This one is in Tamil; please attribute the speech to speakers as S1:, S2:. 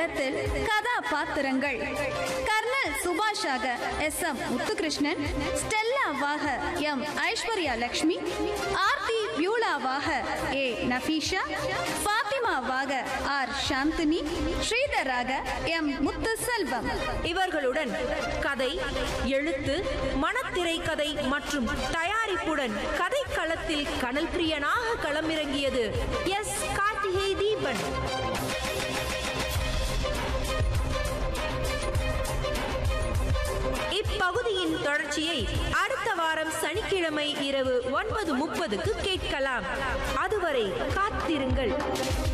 S1: வேடத்தில் கதாபாத்திரங்கள் கர்னல் சுபாஷாக எஸ் எம் முத்துகிருஷ்ணன் ஸ்டெல்லாவாக எம் ஐஸ்வர்யா லக்ஷ்மி ஆர்த்தி பியூலாவாக ஏ நஃபீஷா ஃபாத்திமாவாக ஆர் சாந்தினி ஸ்ரீதராக எம் முத்துசெல்வம்
S2: இவர்களுடன் கதை எழுத்து மனத்திரை கதை மற்றும் தயாரிப்புடன் கதைக்களத்தில் கனல் பிரியனாக களமிறங்கியது எஸ் கார்த்திகை தீபன் இப்பகுதியின் தொடர்ச்சியை அடுத்த வாரம் சனிக்கிழமை இரவு ஒன்பது முப்பதுக்கு கேட்கலாம் அதுவரை காத்திருங்கள்